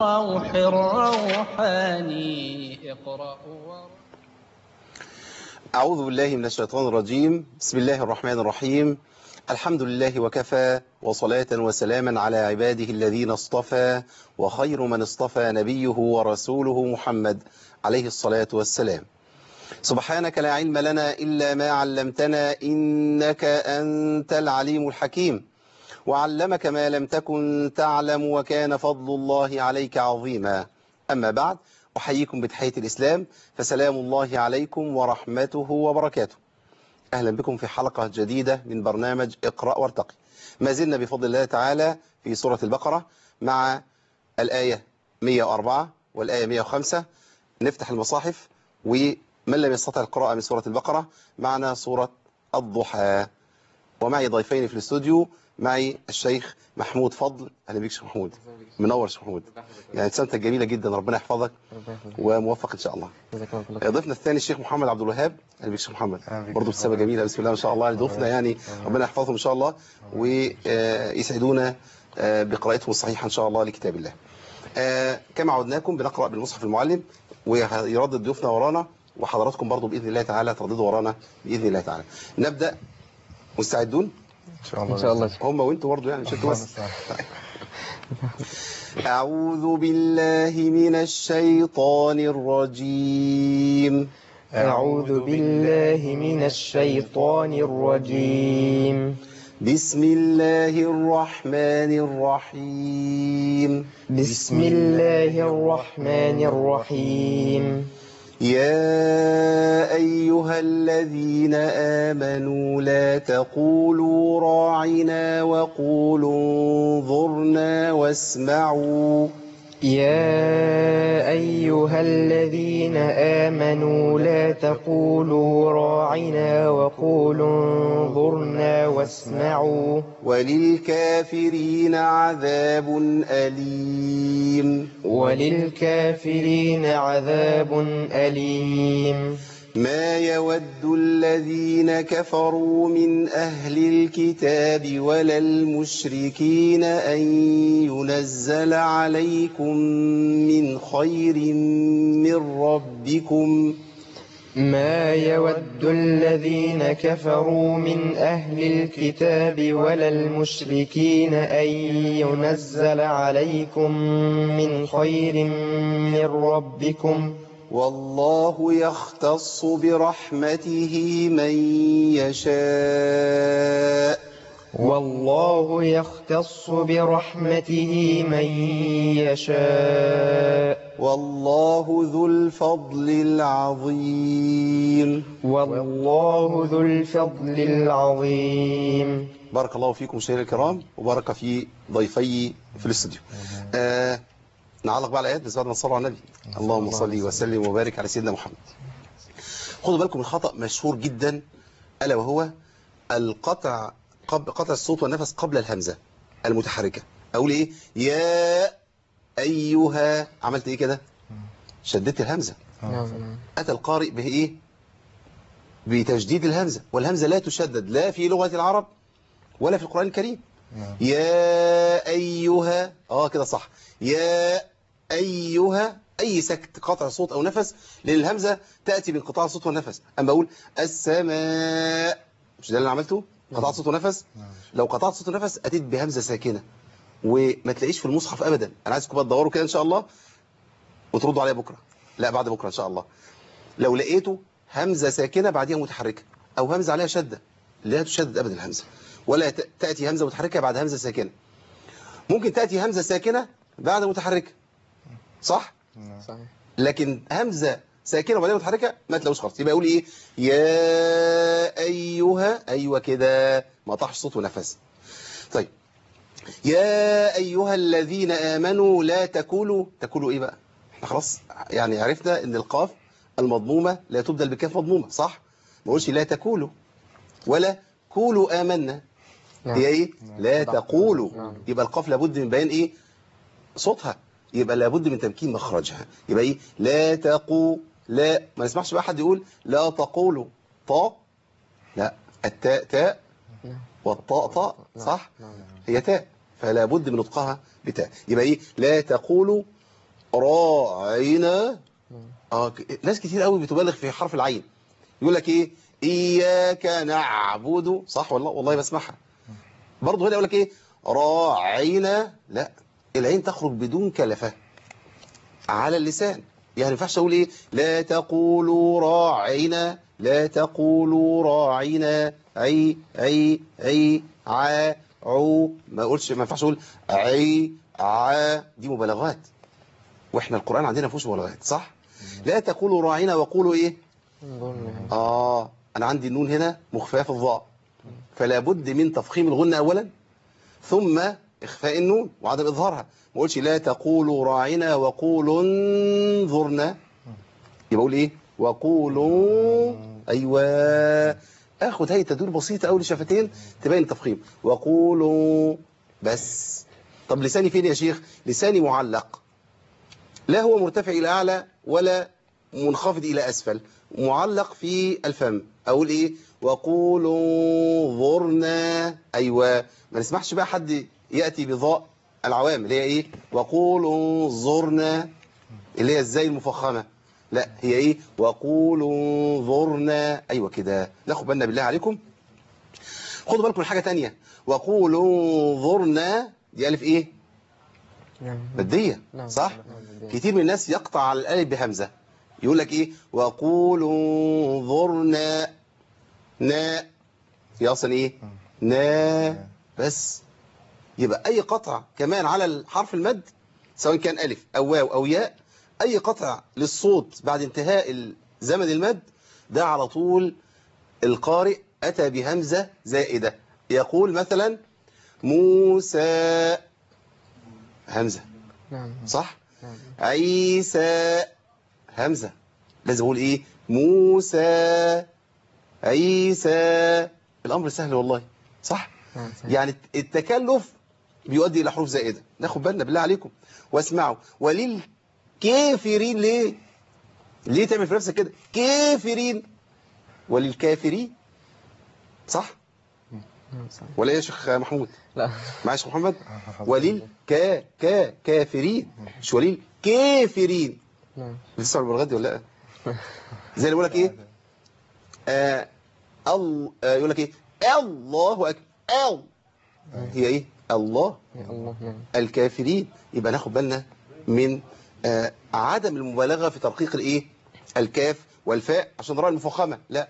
روح الروحاني اقرأ أعوذ بالله من الشيطان الرجيم بسم الله الرحمن الرحيم الحمد لله وكفى وصلاة وسلاما على عباده الذين اصطفى وخير من اصطفى نبيه ورسوله محمد عليه الصلاة والسلام سبحانك لا علم لنا إلا ما علمتنا إنك أنت العليم الحكيم وعلمك ما لم تكن تعلم وكان فضل الله عليك عظيما أما بعد أحييكم بتحية الإسلام فسلام الله عليكم ورحمته وبركاته أهلا بكم في حلقة جديدة من برنامج اقرأ وارتقي ما زلنا بفضل الله تعالى في سورة البقرة مع الآية 104 والآية 105 نفتح المصاحف ومن لم يستطع القراءة من سورة البقرة معنا سورة الضحى ومعي ضيفين في الاستوديو معي الشيخ محمود فضل اهلا بيك شيخ محمود منور شيخ محمود يعني ابتسامتك جميله جدا ربنا يحفظك وموفق ان شاء الله ضيفنا الثاني الشيخ محمد عبد الوهاب اهلا بيك شيخ محمد برضه ابتسامه جميله بسم الله ما شاء الله يعني ضيوفنا يعني ربنا يحفظهم ان شاء الله ويسعدونا بقراءتهم الصحيحه ان شاء الله لكتاب الله كما عودناكم بنقرا بالمصحف المعلم ويردد ضيوفنا ورانا وحضراتكم برضه باذن الله تعالى ترددوا ورانا باذن الله تعالى نبدا مستعدون ان شاء الله ان شاء الله هم وانتوا برضه يعني مش انتوا بس أعوذ بالله من الشيطان الرجيم أعوذ بالله من الشيطان الرجيم بسم الله الرحمن الرحيم بسم الله الرحمن الرحيم يا أيها الذين آمنوا لا تقولوا راعنا وقولوا انظرنا واسمعوا يا أيها الذين آمنوا لا تقولوا راعنا وقولوا انظرنا واسمعوا وللكافرين عذاب أليم وللكافرين عذاب أليم ما يود الذين كفروا من أهل الكتاب ولا المشركين أن ينزل عليكم من خير من ربكم ما يود الذين كفروا من أهل الكتاب ولا المشركين أن ينزل عليكم من خير من ربكم والله يختص برحمته من يشاء والله يختص برحمته من يشاء والله ذو الفضل العظيم والله ذو الفضل العظيم بارك الله فيكم مشاهدينا الكرام وبارك في ضيفي في الاستوديو آه نعلق بقى على الايات بس بعد ما نصلي على النبي اللهم صل وسلم وبارك على سيدنا محمد خدوا بالكم من خطأ مشهور جدا ألا وهو القطع قبل قطع الصوت والنفس قبل الهمزة المتحركة أقول إيه يا أيها عملت إيه كده شددت الهمزة أتى القارئ به إيه بتجديد الهمزة والهمزة لا تشدد لا في لغة العرب ولا في القرآن الكريم يا أيها آه كده صح يا أيها أي سكت قطع صوت أو نفس لأن الهمزة تأتي بانقطاع الصوت والنفس أما أقول السماء مش ده اللي عملته قطعت صوت ونفس لو قطعت صوت ونفس أتيت بهمزة ساكنة وما تلاقيش في المصحف أبدا أنا عايزكم بقى تدوروا كده إن شاء الله وتردوا عليها بكرة لا بعد بكرة إن شاء الله لو لقيتوا همزة ساكنة بعديها متحركة أو همزة عليها شدة لا تشدد أبدا الهمزة ولا تأتي همزة متحركة بعد همزة ساكنة ممكن تأتي همزة ساكنة بعد متحركة صح؟ صحيح لكن همزة ساكنة وبعدين متحركة ما تلاقوش خالص يبقى يقول ايه يا ايها ايوه كده ما طاحش صوت ونفس طيب يا ايها الذين امنوا لا تقولوا تقولوا ايه بقى احنا خلاص يعني عرفنا ان القاف المضمومة لا تبدل بكاف مضمومة صح ما قولش لا تقولوا ولا قولوا آمنا هي ايه لا تقولوا يبقى القاف لابد من بيان ايه صوتها يبقى لابد من تمكين مخرجها يبقى ايه لا تقو لا ما نسمعش بقى حد يقول لا تقولوا طا لا التاء تاء والطاء طاء صح هي تاء فلا بد من نطقها بتاء يبقى ايه لا تقولوا راعينا اه ك- ناس كتير قوي بتبالغ في حرف العين يقول لك ايه اياك نعبد صح والله والله بسمعها برضه هنا يقول لك ايه راعينا لا العين تخرج بدون كلفه على اللسان يعني ما ينفعش اقول ايه لا تقولوا راعينا لا تقولوا راعينا اي اي اي ع عو ما اقولش ما ينفعش اقول عي ع دي مبالغات واحنا القرآن عندنا ما فيهوش مبالغات صح لا تقولوا راعينا وقولوا ايه اه انا عندي النون هنا مخفاه في الضاء فلا بد من تفخيم الغنة اولا ثم اخفاء النون وعدم اظهارها ما اقولش لا تقولوا راعنا وقولوا انظرنا يبقى اقول ايه وقولوا ايوه اخد هي تدوير بسيطه قوي للشفتين تبين التفخيم وقولوا بس طب لساني فين يا شيخ لساني معلق لا هو مرتفع الى اعلى ولا منخفض الى اسفل معلق في الفم اقول ايه وقولوا انظرنا ايوه ما نسمحش بقى حد ياتي بضاء العوام اللي هي ايه وقولوا انظرنا اللي هي ازاي المفخمه لا هي ايه وقولوا انظرنا ايوه كده ناخد بالنا بالله عليكم خدوا بالكم من حاجه تانية وقولوا انظرنا دي الف ايه ماديه نعم. صح نعم. كتير من الناس يقطع على الالف بهمزه يقول لك ايه وقولوا انظرنا نا هي اصلا ايه نا بس يبقى اي قطع كمان على الحرف المد سواء كان الف او واو او ياء اي قطع للصوت بعد انتهاء زمن المد ده على طول القارئ اتى بهمزه زائده يقول مثلا موسى همزه نعم صح نعم عيسى همزة لازم اقول ايه موسى عيسى الامر سهل والله صح نعم يعني التكلف بيؤدي الى حروف زائده ناخد بالنا بالله عليكم واسمعوا وللكافرين ليه ليه تعمل في نفسك كده كافرين وللكافرين صح نعم صح ولا ايه يا شيخ محمود لا معايا يا شيخ محمد وليل كا كا كافرين مش وليل كافرين نعم بتسمع البلاغات دي ولا لا زي اللي بيقول لك ايه آه ال آه يقول لك ايه الله اكبر ال هي ايه الله يا الله نعم الكافرين يبقى ناخد بالنا من آه عدم المبالغه في ترقيق الايه الكاف والفاء عشان نراعي المفخمه لا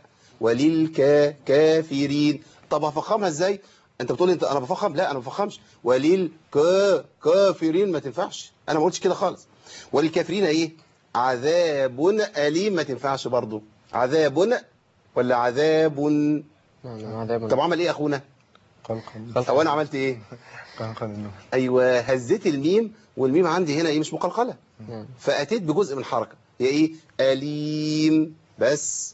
وللكافرين طب هفخمها ازاي انت بتقول انت انا بفخم لا انا ما بفخمش وللكافرين ما تنفعش انا ما قلتش كده خالص وللكافرين ايه عذاب اليم ما تنفعش برضو عذاب ولا عذاب نعم نعم عذاب طب عمل ايه اخونا قلقل او انا عملت ايه قلقل النون ايوه هزيت الميم والميم عندي هنا ايه مش مقلقله نعم فاتيت بجزء من الحركه هي ايه اليم بس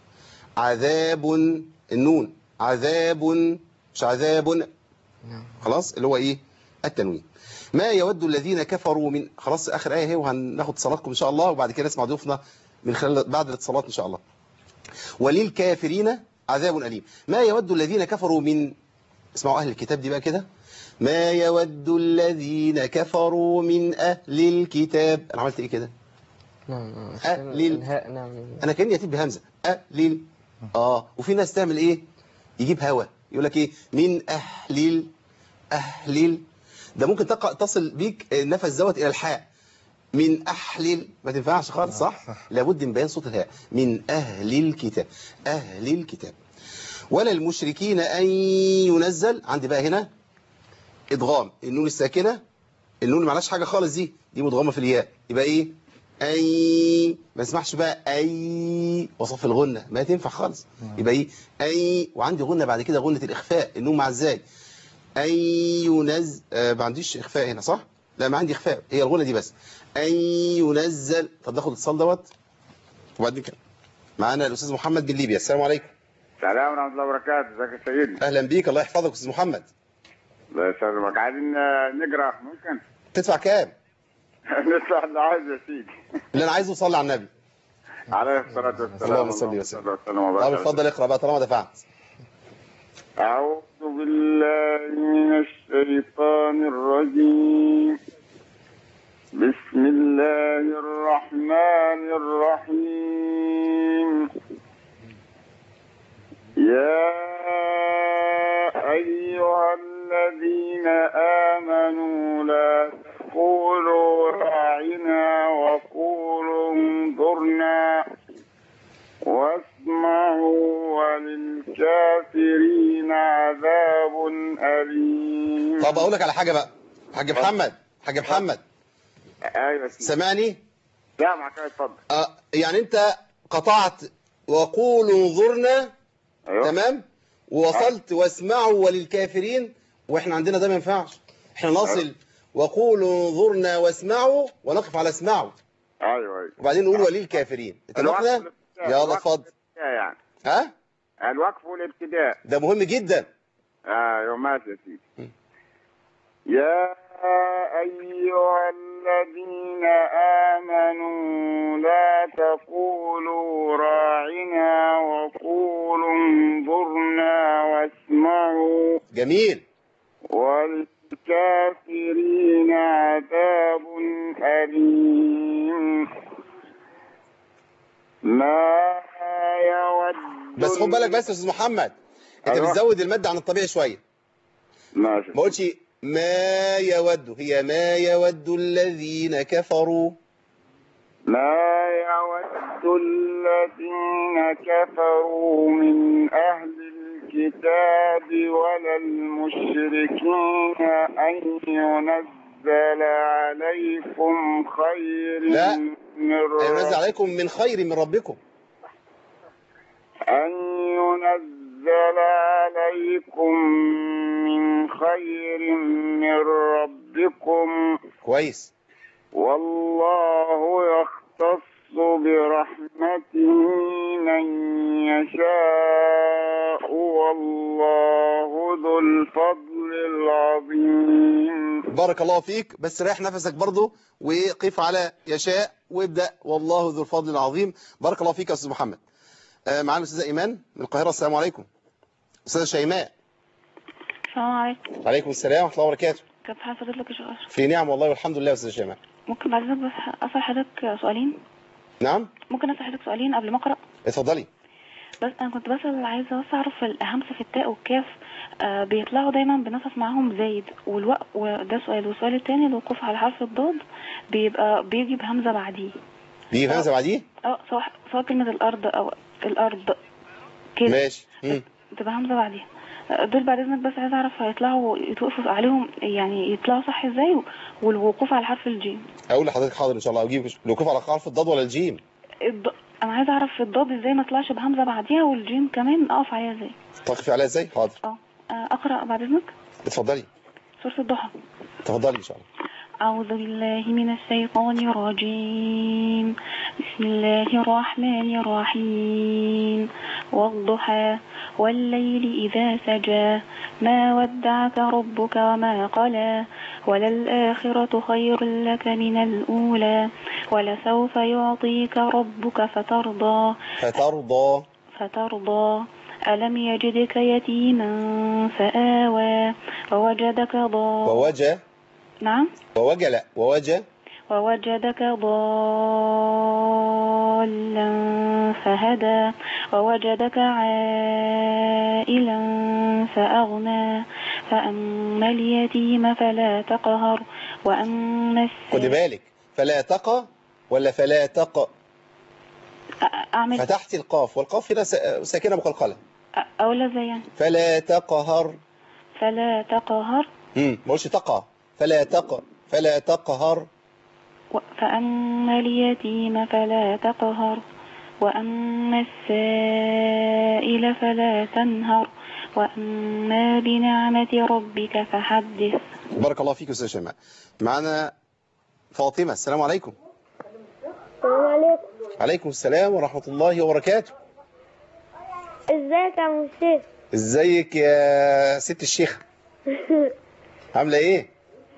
عذاب النون عذاب مش عذاب نعم خلاص اللي هو ايه التنوين ما يود الذين كفروا من خلاص اخر ايه اهي وهناخد صلاتكم ان شاء الله وبعد كده نسمع ضيوفنا من خلال بعد الاتصالات ان شاء الله وللكافرين عذاب اليم ما يود الذين كفروا من اسمعوا اهل الكتاب دي بقى كده ما يود الذين كفروا من اهل الكتاب انا عملت ايه كده نعم نعم أهل ال- الهاء نعم انا كاني يتيم بهمزه اهل اه وفي ناس تعمل ايه يجيب هوا يقول لك ايه من اهل ال- اهل ال- ده ممكن تقع تصل بيك النفس دوت الى الحاء من اهل ال- ما تنفعش خالص صح لابد من بيان صوت الهاء من اهل الكتاب اهل الكتاب ولا المشركين ان ينزل عندي بقى هنا ادغام النون الساكنه النون اللي معلهاش حاجه خالص دي دي مدغمه في الياء يبقى ايه اي ما اسمحش بقى اي وصف الغنه ما تنفع خالص يبقى ايه اي وعندي غنه بعد كده غنه الاخفاء النون مع ازاي اي ينزل آه ما عنديش اخفاء هنا صح لا ما عندي اخفاء هي الغنه دي بس اي ينزل طب ناخد الاتصال دوت وبعدين كده معانا الاستاذ محمد من ليبيا السلام عليكم السلام ورحمة الله وبركاته ازيك يا سيدي اهلا بيك الله يحفظك استاذ محمد الله يسلمك عايزين آه، نقرا ممكن تدفع كام نسمع اللي عايز يا سيدي اللي انا عايزه صلي على النبي عليه الصلاة والسلام اللهم صل وسلم. اللهم صل وسلم طب وبارك اتفضل اقرا بقى طالما دفعت أعوذ بالله من الشيطان الرجيم بسم الله عذاب أليم طب اقول لك على حاجه بقى حاج محمد حاج محمد أيوة يا سيدي. سامعني لا معك اتفضل آه يعني انت قطعت وقولوا انظرنا أيوة تمام ووصلت واسمعوا وللكافرين واحنا عندنا ده ما ينفعش احنا نصل وقولوا انظرنا واسمعوا ونقف على اسمعوا أيوة أيوة وبعدين نقول وللكافرين اتفقنا الوقف يلا الوقف اتفضل والابتداء يعني ها الوقف والابتداء ده مهم جدا ايوه ماشي يا سيدي يا أيها الذين آمنوا لا تقولوا راعنا وقولوا انظرنا واسمعوا جميل وللكافرين عذاب أليم ما يود بس خد بالك بس يا استاذ محمد انت أيوة. بتزود المادة عن الطبيعي شوية ماشي ما قلتش ما يود هي ما يود الذين كفروا ما يود الذين كفروا من أهل الكتاب ولا المشركين أن ينزل عليكم خير لا. من ينزل رب عليكم من خير من ربكم أن ينزل عليكم من خير من ربكم كويس والله يختص برحمته من يشاء والله ذو الفضل العظيم بارك الله فيك بس ريح نفسك برضه وقف على يشاء وابدأ والله ذو الفضل العظيم بارك الله فيك يا أستاذ محمد آه، معانا الأستاذة إيمان من القاهرة السلام عليكم أستاذة شيماء السلام عليكم عليكم السلام ورحمة الله وبركاته كيف حال فضيلتك يا شيخ أشرف في نعم والله والحمد لله يا أستاذة شيماء ممكن بعد اذنك بس اسال حضرتك سؤالين نعم ممكن اسال حضرتك سؤالين قبل ما اقرا اتفضلي بس انا كنت بسال عايزه بس اعرف الهمزه في التاء والكاف آه بيطلعوا دايما بنفس معاهم زايد والوق وده سؤال والسؤال التاني الوقوف على حرف الضاد بيبقى بيجي بهمزه بعديه بيجي همزة بعديه اه سواء سواء كلمه الارض او الارض كده ماشي مم. بتبقى همزه بعديها آه، دول بعد اذنك بس عايزه اعرف هيطلعوا يتوقفوا عليهم يعني يطلعوا صح ازاي والوقوف على حرف الجيم أقول لحضرتك حاضر إن شاء الله أجيب الوقوف على حرف الضاد ولا الجيم الض... انا عايزه اعرف الضاد ازاي ما طلعش بهمزه بعديها والجيم كمان اقف عليها ازاي تقفي عليها إزاي حاضر اه آه، اقرا بعد اذنك اتفضلي سوره الضحى اتفضلي إن شاء الله أعوذ بالله من الشيطان الرجيم بسم الله الرحمن الرحيم والضحى والليل إذا سجى ما ودعك ربك وما قلى وللآخرة خير لك من الأولى ولسوف يعطيك ربك فترضى فترضى فترضى ألم يجدك يتيما فآوى ووجدك ضالا ووجه نعم ووجه لا ووجه ووجدك ضالا فهدى ووجدك عائلا فأغنى فأما اليتيم فلا تقهر وأما خدي السائل بالك فلا تقى ولا فلا تق أعمل فتحت القاف والقاف هنا س- ساكنة مقلقلة أقول زي يعني فلا تقهر فلا تقهر امم ما قلتش تقى فلا تق فلا تقهر و- فأما اليتيم فلا تقهر وأما السائل فلا تنهر وأما بنعمة ربك فحدث بارك الله فيك يا استاذ شيماء معانا فاطمة السلام عليكم السلام عليكم عليكم السلام ورحمة الله وبركاته ازيك يا مشيخ ازيك يا ست الشيخ عاملة ايه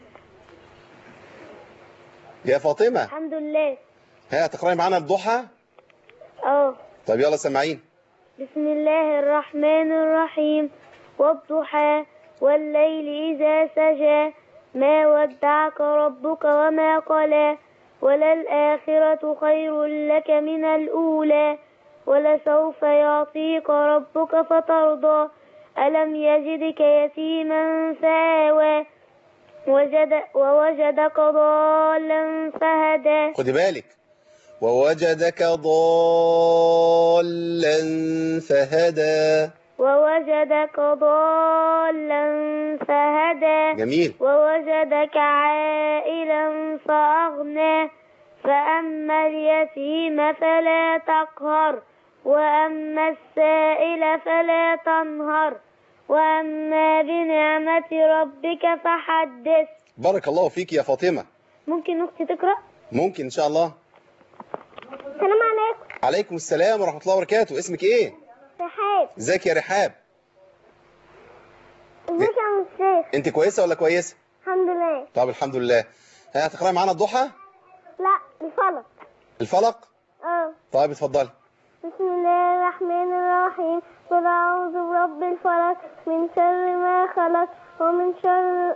يا فاطمة الحمد لله ها تقرأي معانا الضحى اه طب يلا سمعين بسم الله الرحمن الرحيم والضحى والليل إذا سجى ما ودعك ربك وما قلى وللآخرة خير لك من الأولى ولسوف يعطيك ربك فترضى ألم يجدك يتيما فآوى وجد ووجدك ضالا فهدى خدي بالك ووجدك ضالا فهدى ووجدك ضالا فهدى جميل ووجدك عائلا فأغنى فأما اليتيم فلا تقهر وأما السائل فلا تنهر وأما بنعمة ربك فحدث بارك الله فيك يا فاطمة ممكن أختي تقرأ؟ ممكن إن شاء الله السلام عليكم عليكم السلام ورحمة الله وبركاته اسمك إيه رحاب ازيك يا رحاب ازيك يا عم الشيخ انت كويسة ولا كويسة الحمد لله طب الحمد لله ها هتقرأي معانا الضحى لا الفلق الفلق اه طيب اتفضلي بسم الله الرحمن الرحيم قل أعوذ برب الفلق من شر ما خلق ومن شر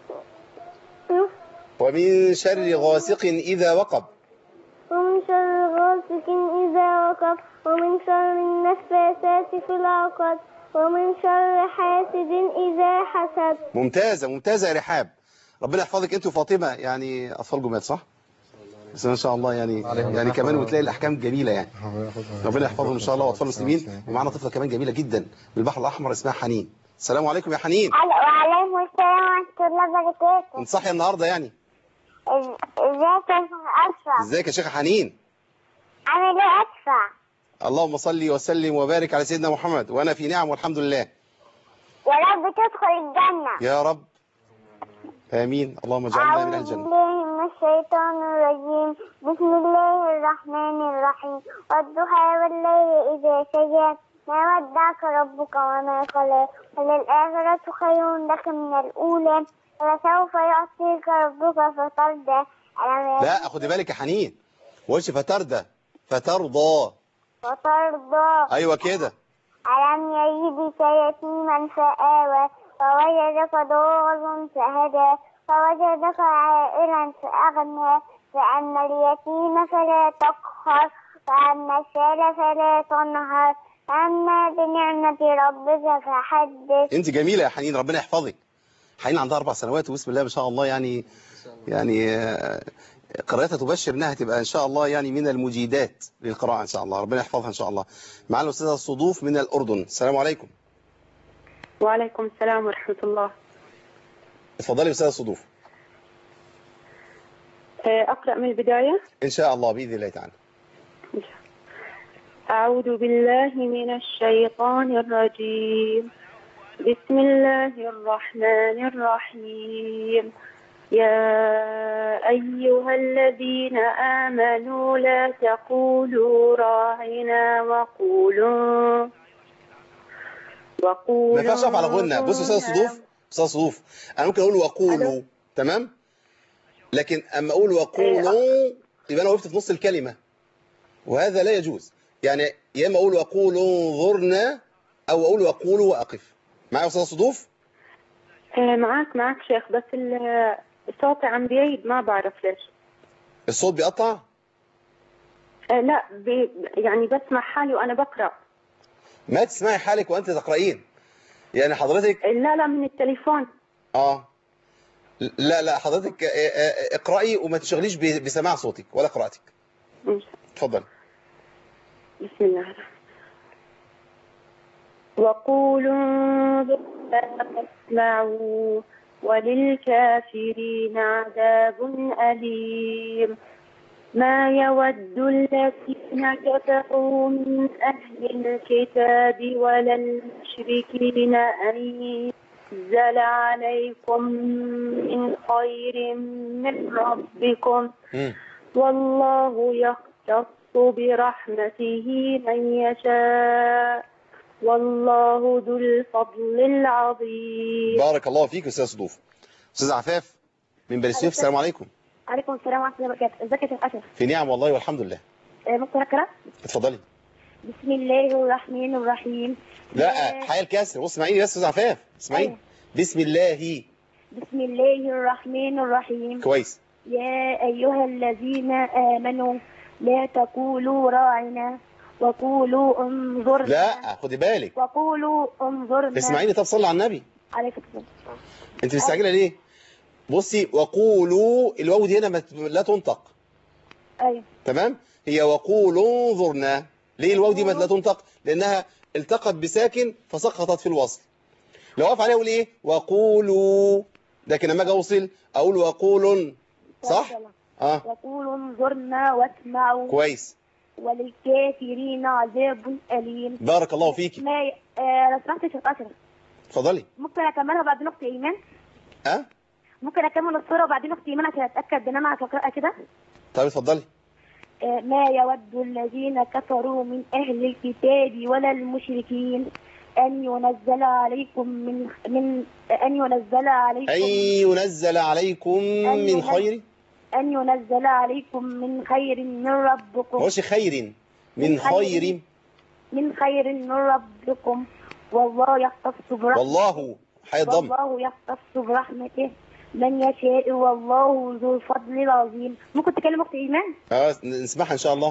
ومن شر غاسق إذا وقب ومن شر غاسق إذا وقب ومن شر النفاثات في العقد ومن شر حاسد إذا حسد ممتازة ممتازة يا رحاب ربنا يحفظك انت وفاطمة يعني أطفال جمال صح؟ بس ما شاء الله يعني عليهم يعني كمان الرحمة. وتلاقي الأحكام جميلة يعني ربنا يحفظهم إن شاء الله وأطفال المسلمين ومعنا طفلة كمان جميلة جدا بالبحر الأحمر اسمها حنين السلام عليكم يا حنين وعليكم السلام ورحمة الله وبركاته انت صاحية النهاردة يعني ازيك يا شيخ أشرف ازيك يا شيخ حنين عامل ايه أدفع اللهم صل وسلم وبارك على سيدنا محمد وأنا في نعم والحمد لله يا رب تدخل الجنة يا رب آمين اللهم اجعلنا من أعوذ الجنة بالله من الشيطان الرجيم بسم الله الرحمن الرحيم والضحى والليل إذا سجى ما ودعك ربك وما قلى وللآخرة خير لك من الأولى ولسوف يعطيك ربك فترضى ألم لا خدي بالك يا حنين وش فتردى فترضى فترضى أيوة كده ألم يجدك يتيما فآوى فوجدك ضالا فهدى فوجدك عائلا فأغنى فأما اليتيم فلا تقهر وأما السائل فلا تنهر أما بنعمة ربك فحدث انت جميلة يا حنين ربنا يحفظك حنين عندها أربع سنوات وبسم الله ما شاء الله يعني يعني آه، قراءتها تبشر انها تبقى ان شاء الله يعني من المجيدات للقراءة ان شاء الله ربنا يحفظها ان شاء الله معنا الاستاذة الصدوف من الأردن السلام عليكم وعليكم السلام ورحمة الله اتفضلي يا استاذة الصدوف آه، أقرأ من البداية ان شاء الله باذن الله تعالى أعوذ بالله من الشيطان الرجيم بسم الله الرحمن الرحيم يا أيها الذين آمنوا لا تقولوا راعنا وقولوا وقولوا ما ينفعش اقف على غنى بص يا استاذة الصدوف استاذة الصدوف انا ممكن اقول وقولوا تمام لكن اما اقول وقولوا يبقى انا وقفت في نص الكلمة وهذا لا يجوز يعني يا اما اقول وقولوا انظرنا او اقول وقولوا واقف معايا يا استاذة الصدوف آه، معاك معاك شيخ بس ال- صوتي عم بعيد ما بعرف ليش الصوت بيقطع آه، لا بي يعني بسمع حالي وأنا بقرأ ما تسمعي حالك وانت تقرأين يعني حضرتك آه، لا لا من التليفون اه لا لا حضرتك آه، آه، اقرأي وما تشغليش ب- بسماع صوتك ولا قراءتك اتفضل بسم الله الرحمن وقولوا انظرنا واسمعوا وللكافرين عذاب أليم ما يود الذين كفروا من أهل الكتاب ولا المشركين أن ينزل عليكم من خير من ربكم مم. والله يختص برحمته من يشاء والله ذو الفضل العظيم بارك الله فيك يا استاذ صدوف استاذ عفاف من بني سويف السلام عليكم عليكم السلام ورحمة الله وبركاته ازيك يا شيخ أشرف في نعم والله والحمد لله آه، ممكن أقرأ اتفضلي بسم الله الرحمن الرحيم لا يا- حياة الكسر بص اسمعيني بس يا استاذ عفاف اسمعيني أيوة. بسم الله بسم الله الرحمن الرحيم كويس يا أيها الذين آمنوا لا تقولوا راعنا وقولوا انظرنا لا خدي بالك وقولوا انظرنا اسمعيني طب صلي على النبي عليكم السلام انت مستعجله ليه بصي وقولوا الواو دي هنا ما ت- لا تنطق أيوة تمام هي وقولوا انظرنا ليه الواو دي ما لا تنطق لانها التقت بساكن فسقطت في الوصل لو اقف عليها اقول ايه وقولوا لكن لما اجي اوصل اقول وقول صح اه وقولوا انظرنا واسمعوا كويس وللكافرين عذاب أليم بارك الله فيكي ما ي... آه لو سمحت يا شيخ أشرف اتفضلي ممكن أكملها بعدين أختي إيمان اه ممكن أكمل الصورة وبعدين أختي إيمان عشان أتأكد إن أنا عارفة أقرأها كده طيب اتفضلي آه ما يود الذين كفروا من أهل الكتاب ولا المشركين أن ينزل عليكم من من أن ينزل عليكم أن ينزل عليكم من ينزل- خير أن ينزل عليكم من خير من ما ربكم هوش خير من من خير. خير من خير من ربكم والله يختص برحمته والله هيضم والله يختص برحمته من يشاء والله ذو الفضل العظيم ممكن تكلم اختي ايمان اه نسمعها ان شاء الله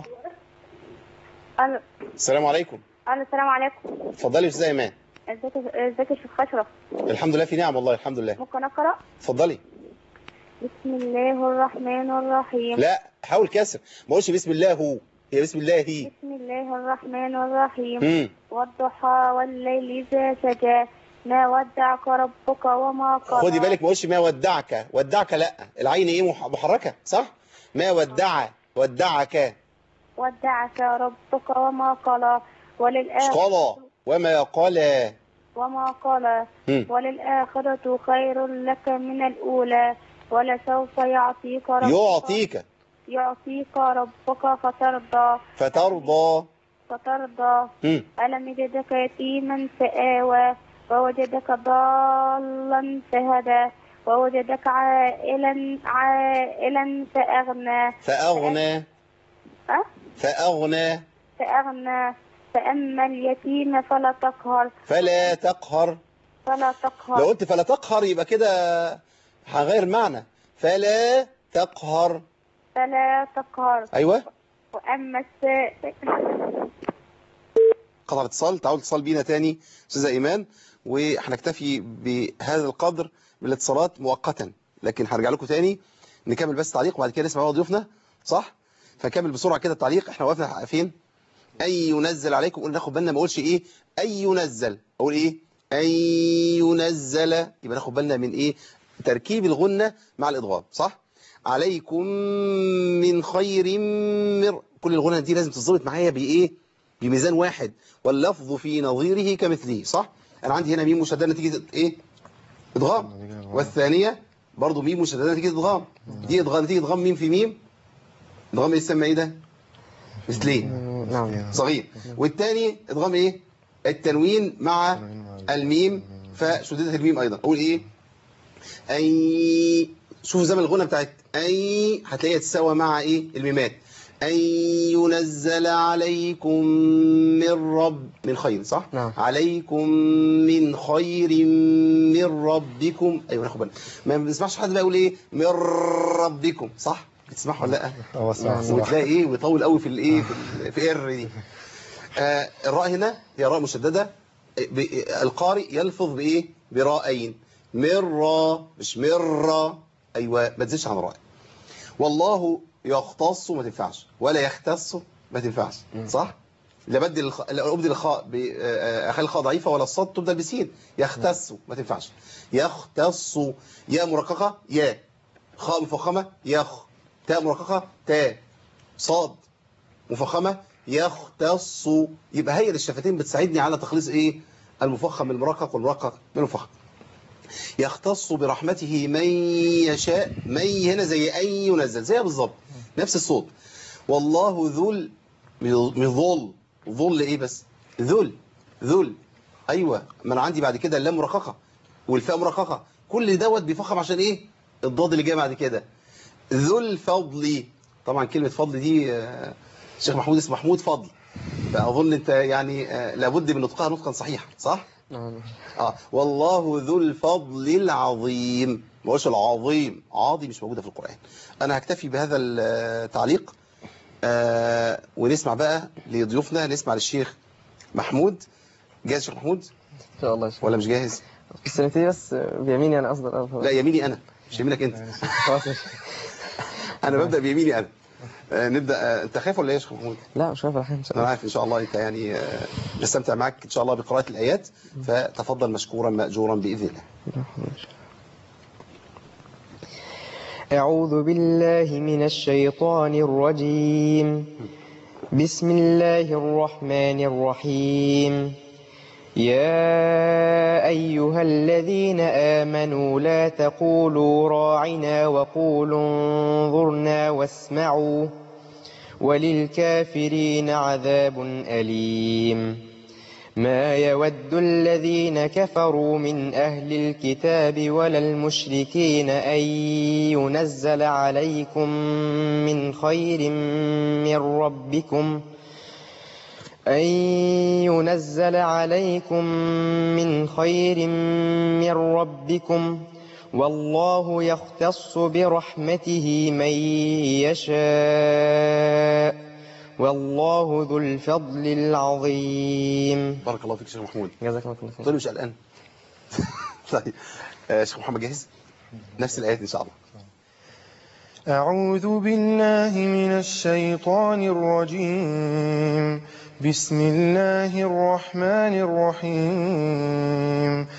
أنا السلام عليكم أنا السلام عليكم اتفضلي استاذ ايمان ازيك ازيك يا شيخ اشرف الحمد لله في نعم والله الحمد لله ممكن اقرا اتفضلي بسم الله الرحمن الرحيم لا حاول كسر ما اقولش بسم الله هو هي بسم الله هي بسم الله الرحمن الرحيم امم والضحى والليل إذا سجى ما ودعك ربك وما قلى خدي بالك ما اقولش ما ودعك ودعك لا العين ايه مح- محركه صح ما ودع ودعك ودعك ربك وما قلى مش وللآخرة قال وما قال وما قلى مم. وللآخرة خير لك من الأولى ولسوف يعطيك ربك يعطيك يعطيك ربك فترضى فترضى فترضى مم. ألم يجدك يتيما فآوى ووجدك ضالا فهدى ووجدك عائلا عائلا فأغنى فأغنى أه؟ فأغنى فأغنى فأما اليتيم فلا تقهر فلا تقهر فلا لو تقهر قلت فلا تقهر يبقى كده هغير معنى فلا تقهر فلا تقهر ايوه وأما السائل قطع الاتصال تعالوا اتصال بينا تاني استاذه ايمان وهنكتفي بهذا القدر من الاتصالات مؤقتا لكن هرجع لكم تاني نكمل بس تعليق وبعد كده نسمع بقى ضيوفنا صح فنكمل بسرعه كده التعليق احنا وقفنا فين اي ينزل عليكم قلنا ناخد بالنا ما اقولش ايه اي ينزل اقول ايه اي ينزل يبقى ناخد بالنا من ايه تركيب الغنه مع الادغام صح عليكم من خير مر كل الغنى دي لازم تظبط معايا بايه بميزان واحد واللفظ في نظيره كمثله صح انا عندي هنا ميم مشدده نتيجه ايه ادغام والثانيه برضو ميم مشدده نتيجه ادغام دي ادغام نتيجه ادغام ميم في ميم ادغام ايه يسمى ايه ده مثلين نعم صغير والثاني ادغام ايه التنوين مع الميم فشددت الميم ايضا اقول ايه اي شوف زمن الغنى بتاعت اي هتلاقيها تساوى مع ايه الميمات أن ينزل عليكم من رب من خير صح؟ نعم. عليكم من خير من ربكم أيوة ناخد بالنا ما بنسمعش حد بقى يقول إيه من ربكم صح؟ بتسمعوا ولا لا؟ اه صح صح وتلاقي إيه ويطول قوي في الإيه في, ال- في إر دي آه الراء هنا هي راء مشددة ب- القارئ يلفظ بإيه؟ براءين مرة مش مرة أيوة ما تزيدش عن راء والله يختص ما تنفعش ولا يختص ما تنفعش صح لا بدل الخ... لا ابدل الخاء ب... آه، اخلي الخاء ضعيفه ولا الصاد تبدل بسين يختص ما تنفعش يختص يا مرققه يا خاء مفخمه يخ تاء مرققه تاء صاد مفخمه يختص يبقى هي الشفتين بتساعدني على تخليص ايه المفخم من المرقق والمرقق من المفخم يختص برحمته من يشاء من هنا زي أن ينزل زيها بالظبط نفس الصوت والله ذل من ظل ظل ايه بس ذل ذل ايوه ما انا عندي بعد كده اللام مرققه والفاء مرققه كل دوت بيفخم عشان ايه الضاد اللي جاي بعد كده ذو الفضل طبعا كلمه فضل دي آه، الشيخ محمود اسمه محمود فضل فاظن انت يعني آه، لابد من نطقها نطقا صحيحا صح نعم اه والله ذو الفضل العظيم ما هوش العظيم عاضي مش موجودة في القرآن أنا هكتفي بهذا التعليق آه ونسمع بقى لضيوفنا نسمع للشيخ محمود جاهز الشيخ محمود إن شاء الله ولا مش جاهز بس نبتدي بس بيميني أنا أفضل أفضل لا يميني أنا مش يمينك أنت خلاص ماشي أنا ببدأ بيميني أنا آه، نبدا آه، انت خايف ولا ايه يا شيخ محمود لا مش عارف الحين إن شاء انا الله عارف ان شاء الله انت يعني آه، نستمتع معك ان شاء الله بقراءه الايات فتفضل مشكورا ماجورا باذن الله أعوذ بالله من الشيطان الرجيم بسم الله الرحمن الرحيم يا أيها الذين آمنوا لا تقولوا راعنا وقولوا انظرنا واسمعوا وللكافرين عذاب أليم ما يود الذين كفروا من أهل الكتاب ولا المشركين أن ينزل عليكم من خير من ربكم أن ينزل عليكم من خير من ربكم والله يختص برحمته من يشاء والله ذو الفضل العظيم بارك الله فيك يا شيخ محمود جزاك الله خير طيب مش قلقان طيب آه، شيخ محمد جاهز نفس الايات ان شاء الله أعوذ بالله من الشيطان الرجيم بسم الله الرحمن الرحيم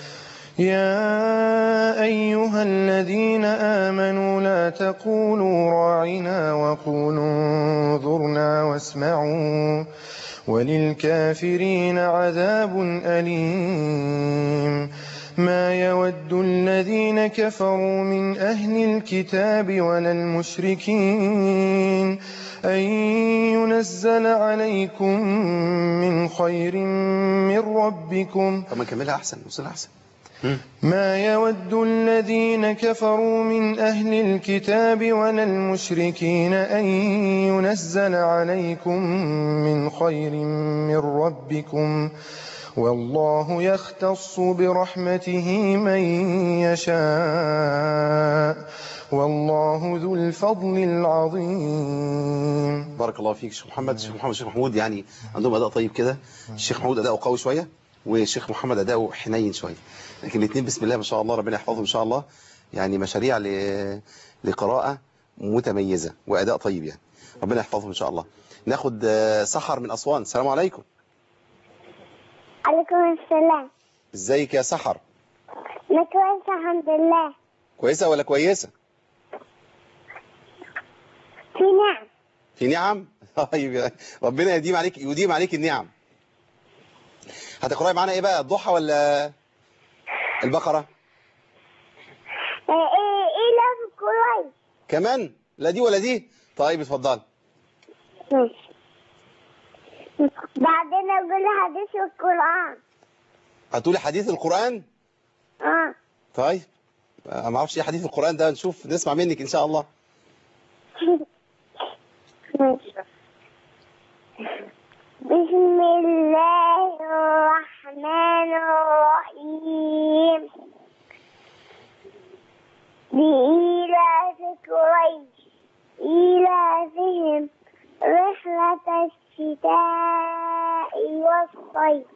يا أيها الذين آمنوا لا تقولوا راعنا وقولوا انظرنا واسمعوا وللكافرين عذاب أليم ما يود الذين كفروا من أهل الكتاب ولا المشركين أن ينزل عليكم من خير من ربكم طب ما نكملها احسن نوصلها احسن ما يود الذين كفروا من أهل الكتاب ولا المشركين أن ينزل عليكم من خير من ربكم والله يختص برحمته من يشاء والله ذو الفضل العظيم بارك الله فيك شيخ محمد الشيخ محمد الشيخ محمود يعني عندهم اداء طيب كده الشيخ محمود اداؤه قوي شويه والشيخ محمد اداؤه حنين شويه لكن الاثنين بسم الله ما شاء الله ربنا يحفظهم ان شاء الله يعني مشاريع ل- لقراءه متميزه واداء طيب يعني ربنا يحفظهم ان شاء الله ناخد آه، سحر من اسوان السلام عليكم عليكم السلام ازيك يا سحر أنا كويسة الحمد لله كويسه ولا كويسه في نعم في نعم طيب يا- ربنا يديم عليك يديم عليك النعم هتقراي معانا ايه بقى الضحى ولا البقره إيه إيه إيه لا كويس كمان لا دي ولا دي طيب اتفضل ماشي بعدين أقول حديث القرآن هتقولي حديث القرآن آه طيب أنا ما اعرفش ايه حديث القرآن ده نشوف نسمع منك ان شاء الله ماشي بسم الله الرحمن الرحيم لإيلاف قريش إيلافهم رحلة الشتاء والصيف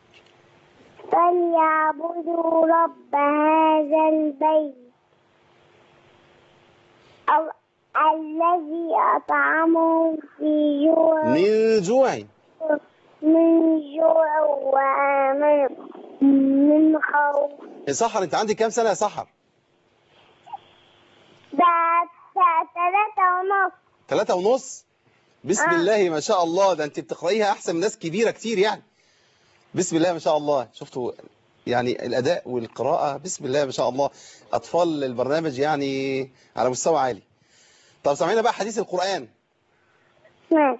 فليعبدوا رب هذا البيت ال- الذي أطعمهم في جوع من جوع من جوع وآمن من خوف يا سحر انت عندك كام سنة يا سحر ده ثلاثة ونص ثلاثة ونص بسم آه. الله ما شاء الله ده انت بتقرأيها احسن من ناس كبيرة كتير يعني بسم الله ما شاء الله شفتوا يعني الأداء والقراءة بسم الله ما شاء الله أطفال البرنامج يعني على مستوى عالي طب سامعينا بقى حديث القرآن ماشي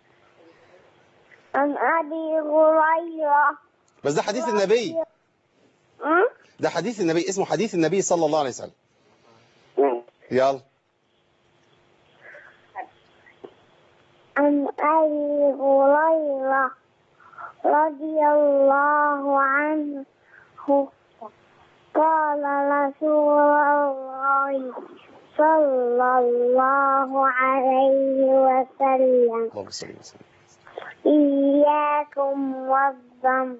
عن أبي هريرة بس ده حديث النبي أه؟ ده حديث النبي اسمه حديث النبي صلى الله عليه وسلم ماشي. يلا عن أبي هريرة رضي الله عنه قال رسول الله صلى الله عليه وسلم اللهم صل وسلم إياكم والظن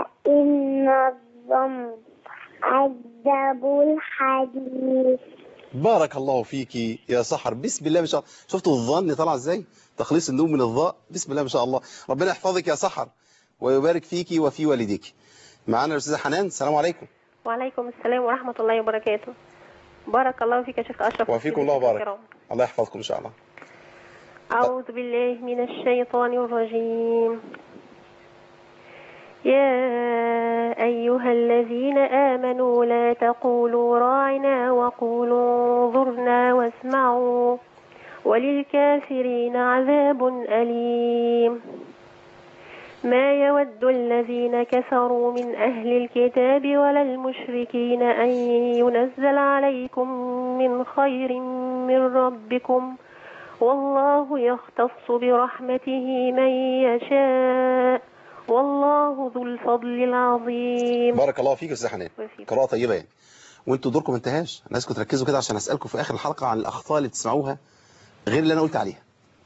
فإن الظن أكذب الحديث بارك الله فيك يا سحر بسم الله ما شاء الله شفتوا الظن طلع ازاي تخليص النوم من الضاء بسم الله ما شاء الله ربنا يحفظك يا سحر ويبارك فيك وفي والديك معانا الاستاذه حنان السلام عليكم وعليكم السلام ورحمة الله وبركاته بارك الله فيك يا شيخ أشرف وفيكم الله بارك الله يحفظكم ان شاء الله أعوذ بالله من الشيطان الرجيم يا أيها الذين آمنوا لا تقولوا راعنا وقولوا انظرنا واسمعوا وللكافرين عذاب أليم ما يود الذين كفروا من أهل الكتاب ولا المشركين أن ينزل عليكم من خير من ربكم والله يختص برحمته من يشاء والله ذو الفضل العظيم بارك الله فيك يا استاذه حنان وفيكم. قراءه طيبه يعني وانتوا دوركم ما انتهاش انا عايزكم تركزوا كده عشان اسالكم في اخر الحلقه عن الاخطاء اللي بتسمعوها غير اللي انا قلت عليها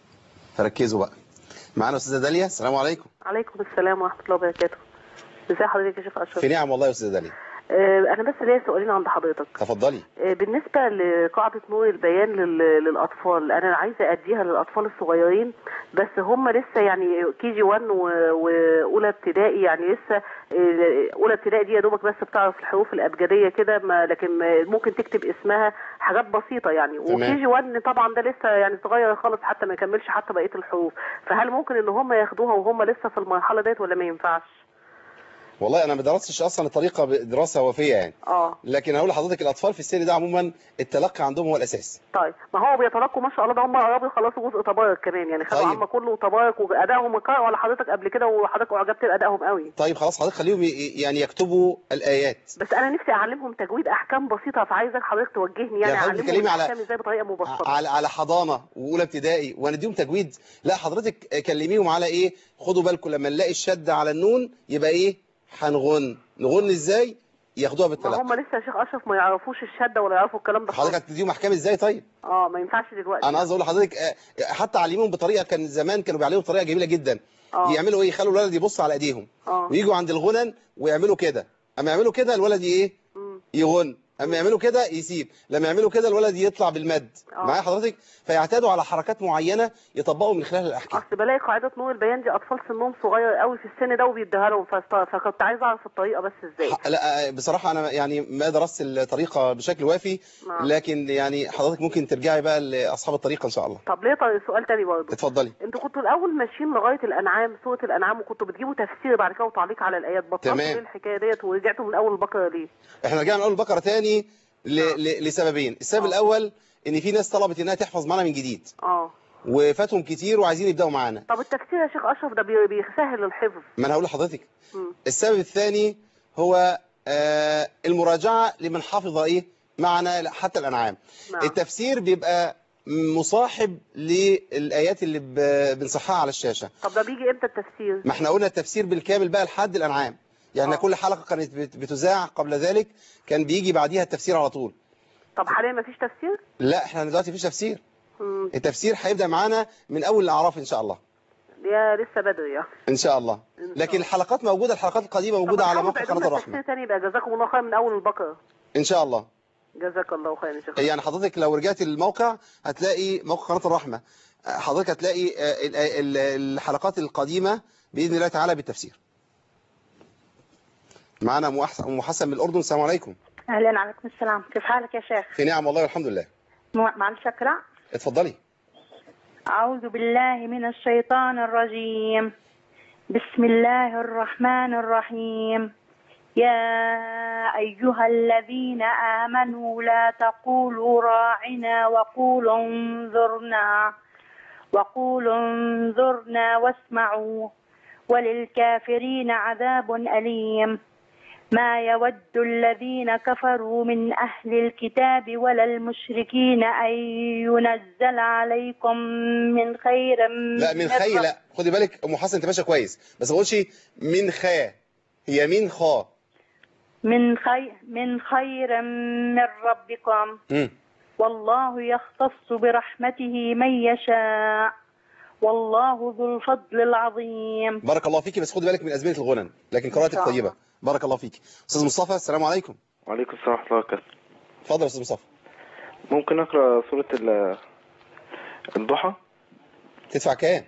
فركزوا بقى معانا استاذه داليا السلام عليكم عليكم السلام ورحمة الله وبركاته ازي حضرتك يا شيخ أشرف في نعم والله يا استاذه داليا آه، أنا بس ليا سؤالين عند حضرتك تفضلي آه، بالنسبة لقاعدة نور البيان لل- للأطفال أنا عايزة أديها للأطفال الصغيرين بس هم لسه يعني كي جي 1 وأولى ابتدائي يعني لسه آه، أولى ابتدائي دي يا دوبك بس بتعرف الحروف الأبجدية كده ما- لكن ما- ممكن تكتب اسمها حاجات بسيطة يعني تمام. وكي جي 1 طبعا ده لسه يعني صغير خالص حتى ما يكملش حتى بقية الحروف فهل ممكن إن هم ياخدوها وهم لسه في المرحلة ديت ولا ما ينفعش؟ والله انا ما درستش اصلا الطريقه دراسه وافيه يعني اه لكن هقول لحضرتك الاطفال في السن ده عموما التلقي عندهم هو الاساس طيب ما هو بيتلقوا ما شاء الله ده هم قربوا يخلصوا جزء تبارك كمان يعني خدوا طيب. عم كله تبارك وادائهم قرأوا على حضرتك قبل كده وحضرتك اعجبت بادائهم قوي طيب خلاص حضرتك خليهم ي- يعني يكتبوا الايات بس انا نفسي اعلمهم تجويد احكام بسيطه فعايزك حضرتك توجهني يعني يعني حضرتك اعلمهم بتتكلمي على- الاحكام ازاي بطريقه مبسطه على على حضانه واولى ابتدائي ونديهم تجويد لا حضرتك كلميهم على ايه خدوا بالكم لما نلاقي الشد على النون يبقى ايه هنغن نغن ازاي ياخدوها ما بالتلقي هم لسه يا شيخ اشرف ما يعرفوش الشده ولا يعرفوا الكلام ده حضرتك خالص هتديهم احكام ازاي طيب اه ما ينفعش دلوقتي انا قصدي اقول لحضرتك آه، حتى علميهم بطريقه كان زمان كانوا بيعلموا بطريقه جميله جدا اه يعملوا ايه يخلوا الولد يبص على ايديهم اه ويجوا عند الغنن ويعملوا كده اما يعملوا كده الولد ايه مم. يغن اما يعملوا كده يسيب لما يعملوا كده الولد يطلع بالمد آه. معايا حضرتك فيعتادوا على حركات معينه يطبقوا من خلال الاحكام اصل بلاقي قاعده نور البيان دي اطفال سنهم صغير قوي في السن ده وبيديها لهم فست- فكنت عايزه اعرف الطريقه بس ازاي ح- لا آه، بصراحه انا يعني ما درست الطريقه بشكل وافي نعم. لكن يعني حضرتك ممكن ترجعي بقى لاصحاب الطريقه ان شاء الله طب ليه طيب سؤال تاني برضه اتفضلي انتوا كنتوا الاول ماشيين لغايه الانعام سوره الانعام وكنتوا بتجيبوا تفسير بعد كده وتعليق على الايات بطلتوا تمام. ليه الحكايه ديت ورجعتوا من اول البقره ليه احنا رجعنا من اول البقره تاني ل... ل... لسببين السبب آه. الاول ان في ناس طلبت انها تحفظ معانا من جديد اه وفاتهم كتير وعايزين يبداوا معانا طب التفسير يا شيخ اشرف ده بي- بيسهل الحفظ ما انا هقول لحضرتك مم. السبب الثاني هو آه المراجعه لمن حفظ ايه معنا حتى الانعام نعم التفسير بيبقى مصاحب للايات اللي ب- بنصحها على الشاشه طب ده بيجي امتى التفسير ما احنا قلنا التفسير بالكامل بقى لحد الانعام يعني آه. كل حلقه كانت بت- بتذاع قبل ذلك كان بيجي بعديها التفسير على طول طب حاليا مفيش تفسير لا احنا دلوقتي مفيش تفسير مم. التفسير هيبدا معانا من اول الاعراف ان شاء الله يا لسه بدري يعني ان شاء الله إن شاء لكن الله. الحلقات موجوده الحلقات القديمه طب موجوده على حاولوا موقع تعيدوا قناه لنا الرحمه التفسير تاني بقى جزاكم الله خير من اول البقره ان شاء الله جزاك الله خير يا شيخ يعني حضرتك لو رجعت الموقع هتلاقي موقع قناه الرحمه حضرتك هتلاقي آه، ال- ال- الحلقات القديمه باذن الله تعالى بالتفسير معانا ام أحسن- أم حسن من الاردن السلام عليكم اهلا عليكم السلام كيف حالك يا شيخ في نعم والله والحمد لله مو- معلش اقرا اتفضلي اعوذ بالله من الشيطان الرجيم بسم الله الرحمن الرحيم يا ايها الذين امنوا لا تقولوا راعنا وقولوا انظرنا وقولوا انظرنا واسمعوا وللكافرين عذاب أليم ما يود الذين كفروا من أهل الكتاب ولا المشركين أن ينزل عليكم من خير لا من خي لا خدي بالك ام حسن انت ماشيه كويس بس ما تقولش من خا هي من خا من خير من خير من ربكم مم. والله يختص برحمته من يشاء والله ذو الفضل العظيم بارك الله فيكي بس خدي بالك من ازمنه الغنن لكن قراءتك إن شاء طيبه بارك الله فيكي استاذ مصطفى السلام عليكم وعليكم السلام ورحمة الله وبركاته اتفضل يا استاذ مصطفى ممكن اقرا سوره ال- الضحى تدفع كام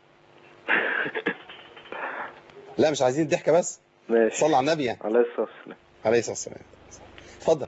لا مش عايزين ضحكه بس ماشي صلى على النبي يعني عليه الصلاه والسلام عليه الصلاه والسلام اتفضل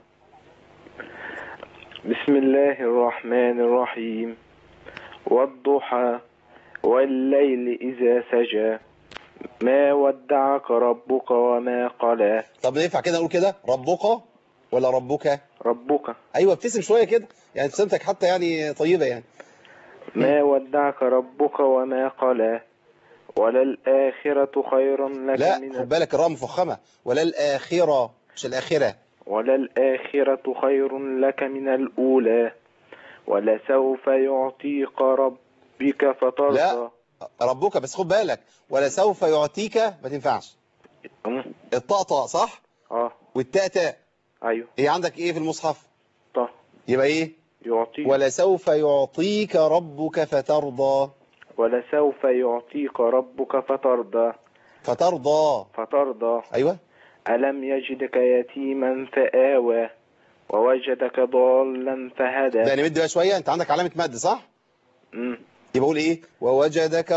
بسم الله الرحمن الرحيم والضحى والليل إذا سجى ما ودعك ربك وما قلى طب ينفع كده نقول كده ربك ولا ربك ربك ايوه ابتسم شويه كده يعني ابتسامتك حتى يعني طيبه يعني ما ودعك ربك وما قلى وللآخرة خير لك لا من خد بالك الراء مفخمه ولا الاخره مش الاخره وللآخرة خير لك من الأولى ولسوف يعطيك ربك فترضى لا ربك بس خد بالك ولا سوف يعطيك ما تنفعش الطاء طاء صح اه والتاء تاء ايوه هي عندك ايه في المصحف طه يبقى ايه يعطيك ولا سوف يعطيك ربك فترضى ولسوف يعطيك ربك فترضى فترضى فترضى ايوه ألم يجدك يتيما فآوى ووجدك ضالا فهدى ده نمد بقى شويه انت عندك علامه مد صح مم. يبقى اقول ايه ووجدك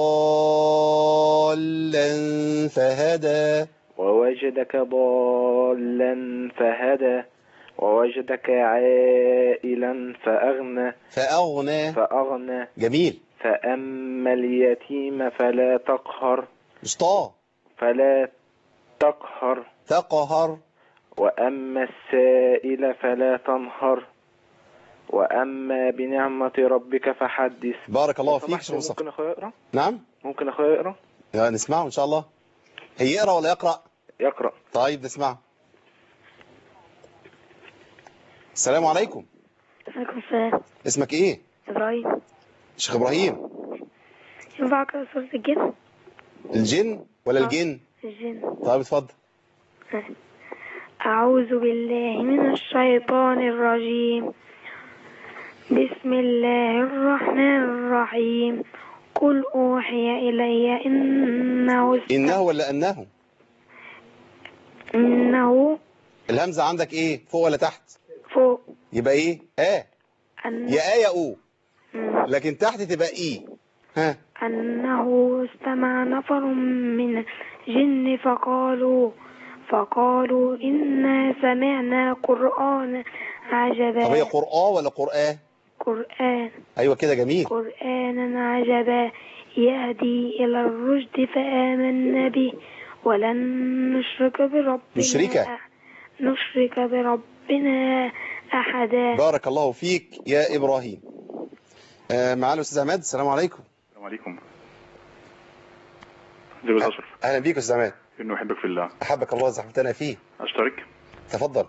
ضالا فهدى ووجدك ضالا فهدى ووجدك عائلا فأغنى فاغنى فأغنى جميل فأما اليتيم فلا تقهر مش طا فلا تقهر تقهر وأما السائل فلا تنهر وأما بنعمة ربك فحدث بارك الله فيك سمحت، شيخ مصطفى ممكن أخويا يقرأ؟ نعم ممكن أخويا يقرأ؟ يا نسمعه ان شاء الله هي يقرا ولا يقرا يقرأ طيب نسمعه السلام عليكم عليكم السلام اسمك ايه إبراهيم شيخ ابراهيم ينفع أقرأ سورة الجن؟ الجن ولا آه. الجن الجن طيب اتفضل أعوذ بالله من الشيطان الرجيم بسم الله الرحمن الرحيم قل أوحي إلي إنه انه ولا انه إنه الهمزه عندك ايه فوق ولا تحت فوق يبقى ايه اه أن يا آية أو لكن تحت تبقى إي ها أنه استمع نفر من الجن فقالوا فقالوا إنا سمعنا قرآن طب هي عجبا قرآن ولا قرآن قرآن أيوة كده جميل قرآنا عجبا يهدي إلى الرشد فآمنا به ولن نشرك بربنا مشركة. نشرك بربنا أحدا بارك الله فيك يا إبراهيم آه معانا الأستاذ عماد السلام عليكم السلام عليكم ازيك يا اشرف أهلا بيك يا أستاذ عماد انه احبك في الله أحبك الله زحمتنا فيه اشترك تفضل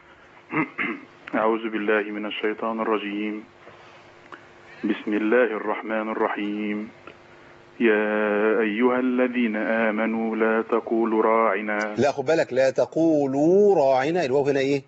اعوذ بالله من الشيطان الرجيم بسم الله الرحمن الرحيم يا ايها الذين امنوا لا تقولوا راعنا لا خد بالك لا تقولوا راعنا الواو هنا إيه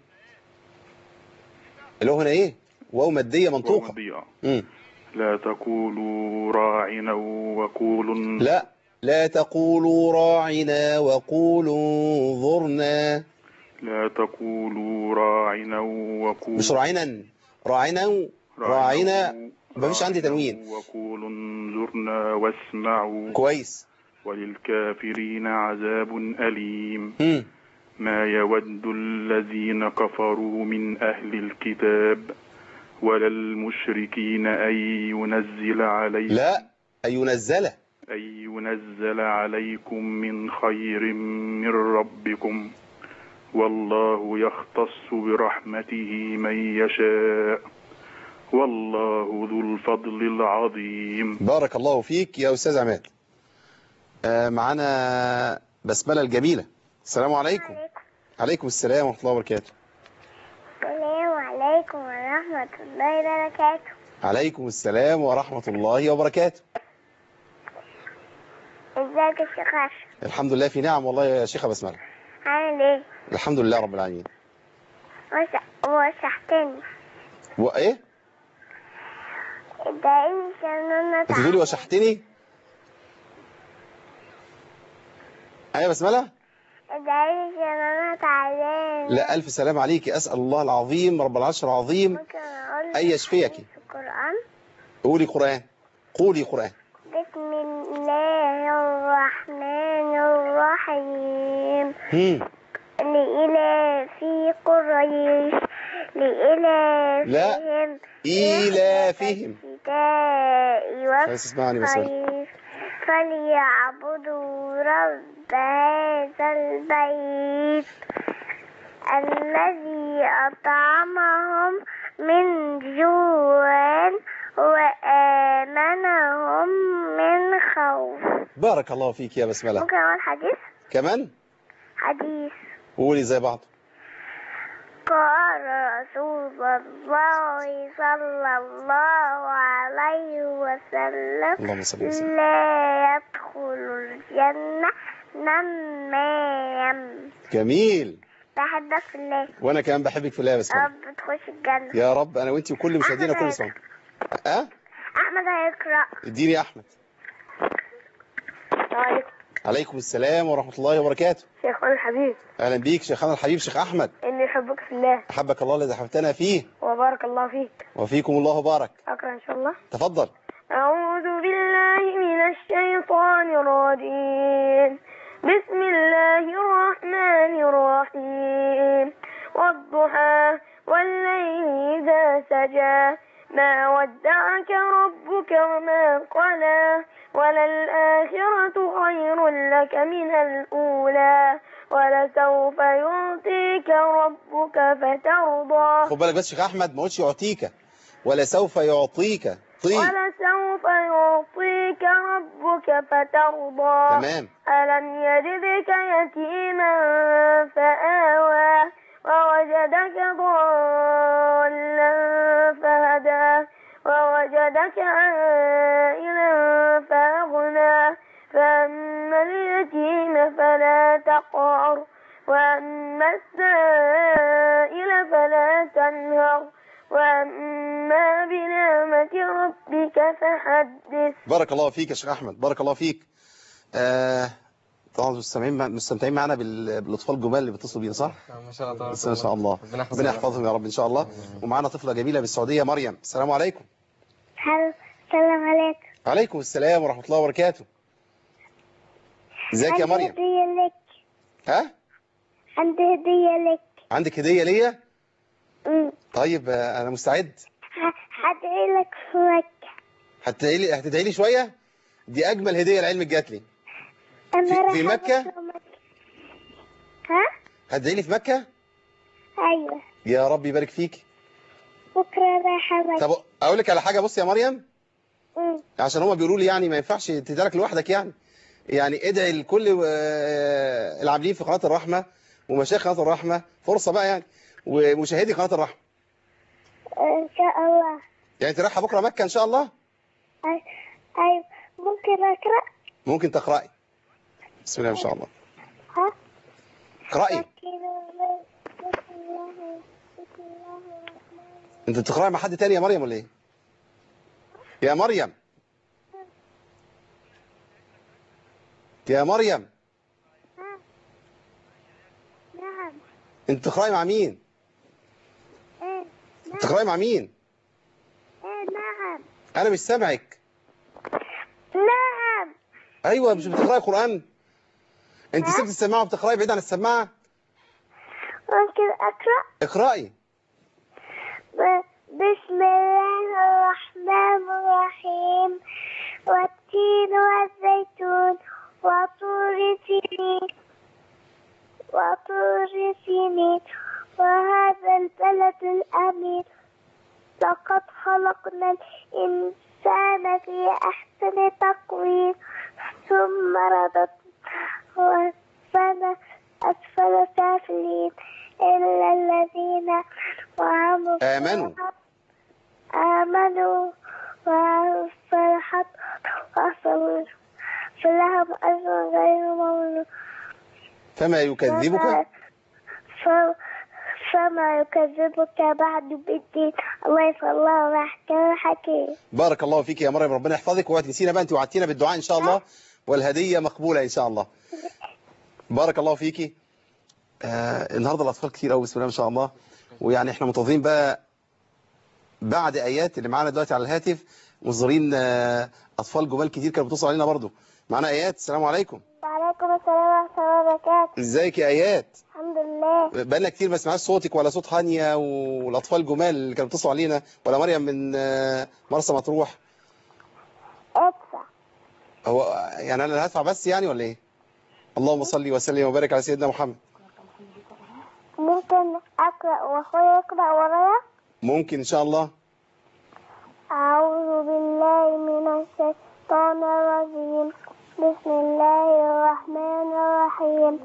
الواو هنا إيه واو مادية منطوقة مضيئة. مم. لا تقولوا راعنا وقولوا لا لا تقولوا راعنا وقولوا انظرنا لا تقولوا راعنا وقولوا مش راعنا راعنا راعنا مفيش عندي تنوين وقولوا انظرنا واسمعوا كويس وللكافرين عذاب أليم مم. ما يود الذين كفروا من أهل الكتاب ولا المشركين أن ينزل عليكم لا أن ينزل أن ينزل عليكم من خير من ربكم والله يختص برحمته من يشاء والله ذو الفضل العظيم بارك الله فيك يا أستاذ عماد آه معانا بسملة الجميلة السلام عليكم عليكم السلام ورحمة الله وبركاته السلام عليكم ورحمة الله وبركاته عليكم السلام ورحمة الله وبركاته ازيك يا شيخ أشرف الحمد لله في نعم والله يا شيخة بسملة عامل ايه؟ الحمد لله رب العالمين وش- وشحتني وإيه ادعيني عشان أنت تقولي وشحتني أيوة يا بسملة ادعي لي عشان انا تعبان لا ألف سلام عليك أسأل الله العظيم رب العرش العظيم ممكن اقول أن يشفيك في القرآن قولي قرآن قولي قرآن بسم الله الرحمن الرحيم هم. لإلاف قريش لإلافهم إيلافهم الشتاء خلاص اسمعني بس بقى. والصيف فليعبدوا رب هذا البيت الذي أطعمهم من جوع وآمنهم من خوف بارك الله فيك يا بسملة ممكن أقول حديث كمان حديث قولي زي بعض قال رسول الله صلى الله عليه وسلم اللهم صل وسلم لا يدخل الجنة نمام جميل بحبك في الله وأنا كمان بحبك في الله يا بسملة رب تخش الجنة يا رب أنا وأنتي وكل مشاهدينا كل سنة أه أحمد هيقرأ اديني يا أحمد السلام عليكم عليكم السلام ورحمة الله وبركاته شيخنا الحبيب أهلا بيك شيخنا الحبيب شيخ أحمد إني أحبك في الله أحبك الله الذي حببتنا فيه وبارك الله فيك وفيكم الله بارك أقرأ إن شاء الله تفضل أعوذ بالله من الشيطان الرجيم بسم الله الرحمن الرحيم والضحى والليل إذا سجى ما ودعك ربك وما قلى وللآخرة خير لك من الأولى ولسوف يعطيك ربك فترضى خد بالك بس شيخ أحمد ما قلتش يعطيك ولا سوف يعطيك طيب ولسوف يعطيك ربك فترضى تمام ألم يجدك يتيما فآوى ووجدك ضالا فهدى ووجدك عائلا فأغنى فأما اليتيم فلا تقهر وأما السائل فلا تنهر وأما بنعمة ربك فحدث بارك الله فيك يا شيخ أحمد بارك الله فيك آه طبعا مستمعين مع- مستمتعين معانا بال- بالاطفال الجمال اللي بيتصلوا بينا صح؟ ما شاء الله بس ما شاء الله ربنا يحفظهم. ربنا يحفظهم يا رب ان شاء الله ومعانا طفله جميله بالسعوديه مريم السلام عليكم هل السلام عليكم عليكم السلام ورحمه الله وبركاته ازيك يا عندي مريم هدية لك ها عندي هدية لك عندك هديه ليا أمم. طيب آه، انا مستعد ه- هدعي لك في مكة هتدعي لي هتدعي لي شويه دي اجمل هديه العلم جات لي أنا في- رايحة في مكة؟ بكرة مكة ها؟ هتدعي لي في مكه أيوة يا رب يبارك فيك بكرة رايحة مكة طب اقول لك على حاجه بص يا مريم أمم. عشان هما بيقولوا لي يعني ما ينفعش تدعي لك لوحدك يعني يعني ادعي لكل آه، العاملين في قناه الرحمه ومشايخ قناه الرحمه فرصه بقى يعني ومشاهدي قناه الرحمه إن شاء الله يعني انت رايحه بكره مكه ان شاء الله أي- أيوة ممكن أقرأ ممكن تقراي بسم الله ما شاء الله ها؟ اقراي انت بتقراي مع حد تاني يا مريم ولا ايه يا مريم يا مريم نعم انت بتقراي مع مين إيه بتقراي مع مين إيه نعم انا مش سامعك نعم ايوه مش بتقراي قران انت سبت السماعه وبتقراي بعيد عن السماعه ممكن أقرأ اقراي ب- بسم الله الرحمن الرحيم والتين والزيتون وطور سينين وطور سينين وهذا البلد الأمين لقد خلقنا الإنسان في أحسن تقويم ثم رددناه أسفل أسفل سافلين إلا الذين وعملوا آمنوا. آمنوا وعملوا الصالحات وصبروا فلهم أجر غير ممنون فما يكذبك ف- فما يكذبك بعد بالدين الله يسأل الله ويحكي الحكيم بارك الله فيك يا مريم ربنا يحفظك واوعي تنسينا بقى انت وعدتينا بالدعاء ان شاء الله والهديه مقبوله ان شاء الله بارك الله فيكي آه النهارده الاطفال كتير قوي بسم الله ما شاء الله ويعني احنا منتظرين بقى بعد ايات اللي معانا دلوقتي على الهاتف منتظرين آه اطفال جمال كتير كانوا بيتصلوا علينا برضو معانا ايات السلام عليكم وعليكم السلام ورحمة الله وبركاته ازيك يا ايات الحمد لله بقالنا كتير ما سمعناش صوتك ولا صوت هانيا والاطفال جمال اللي كانوا بيتصلوا علينا ولا مريم من آه، مرسى مطروح ادفع هو يعني انا اللي هدفع بس يعني ولا ايه اللهم صل وسلم وبارك على سيدنا محمد ممكن أقرأ وأخويا يقرأ ورايا ممكن ان شاء الله أعوذ بالله من الشيطان الرجيم بسم الله الرحمن الرحيم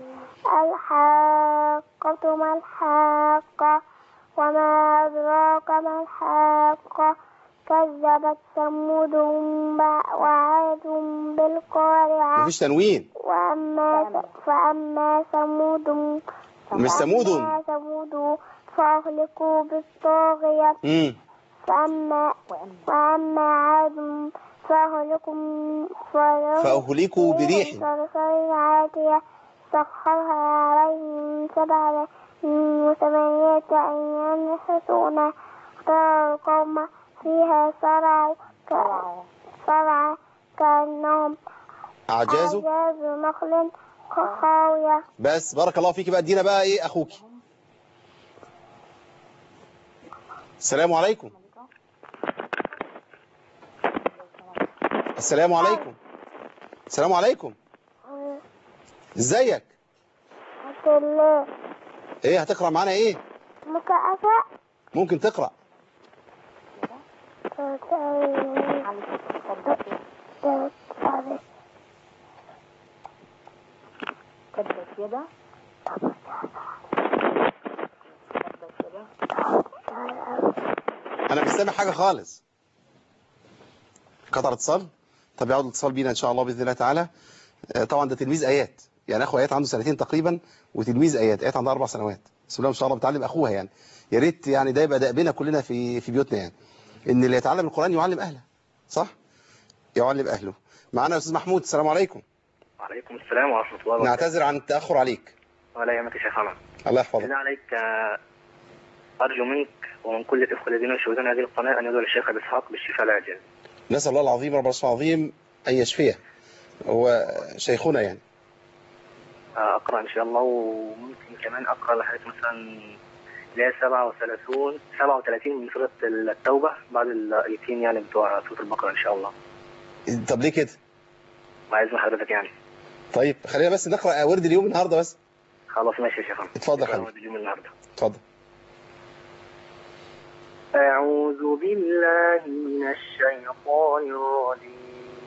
الحاقة ما الحاقة وما أدراك ما الحاقة كذبت ثمود بع- وعاد بالقارعة مفيش تنوين وأما فأما ثمود مش ثمود. فأما ثمود فأهلكوا بالطاغية امم فأما وأما عاد فأهلكوا فأهلكوا بريح. صرصر عاتية سخرها عليهم سبع وثمانية أيام حسونا ترى القوم فيها صرعوا ك- صرعى كأنهم اعجازه أعجاز نخل خاوية بس بارك الله فيك بقى ادينا بقى ايه اخوك السلام عليكم السلام عليكم السلام عليكم ازيك الحمد لله ايه هتقرا معانا ايه مكافأة ممكن تقرا كبت يدا انا مش سامع حاجه خالص قطع اتصال طب يعود الاتصال بينا ان شاء الله باذن الله تعالى آه، طبعا ده تلميذ ايات يعني اخو ايات عنده سنتين تقريبا وتلميذ ايات ايات عندها اربع سنوات بسم الله ما شاء الله بتعلم اخوها يعني يا ريت يعني ده يبقى دأبنا كلنا في في بيوتنا يعني ان اللي يتعلم القران يعلم اهله صح يعلم اهله معانا استاذ محمود السلام عليكم وعليكم السلام ورحمة الله وبركاته نعتذر عن التاخر عليك ولا يهمك يا شيخ عمر الله يحفظك بالله عليك آه، أرجو منك ومن كل الإخوة الذين يشاهدون هذه القناة أن يدعو للشيخ أبي إسحاق بالشفاء العاجل نسال الله العظيم رب العرش العظيم ان يشفيه هو شيخنا يعني آه، أقرأ إن شاء الله وممكن كمان أقرأ لحد مثلا لا 37 37 من سورة التوبة بعد الآيتين يعني بتوع سورة البقرة إن شاء الله طب ليه كده وعايز من حضرتك يعني طيب خلينا بس نقرا ورد اليوم النهارده بس خلاص ماشي يا شيخ عمر اتفضل يا نقرأ حبيبي. اليوم النهارده اتفضل أعوذ بالله من الشيطان الرجيم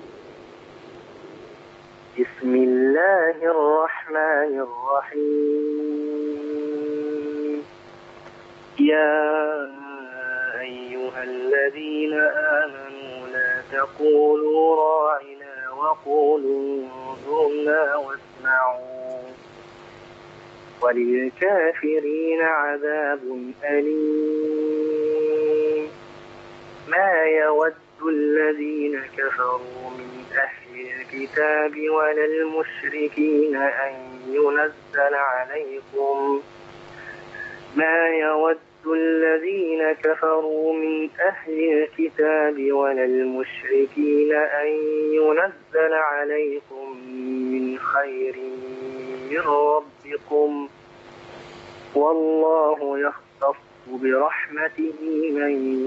بسم الله الرحمن الرحيم يا أيها الذين آمنوا لا تقولوا راعنا وقولوا انظرنا واسمعوا وللكافرين عذاب أليم ما يود الذين كفروا من أهل الكتاب ولا المشركين أن ينزل عليكم ما يود الذين كفروا من أهل الكتاب ولا المشركين أن ينزل عليكم من خير من ربكم والله يختص برحمته من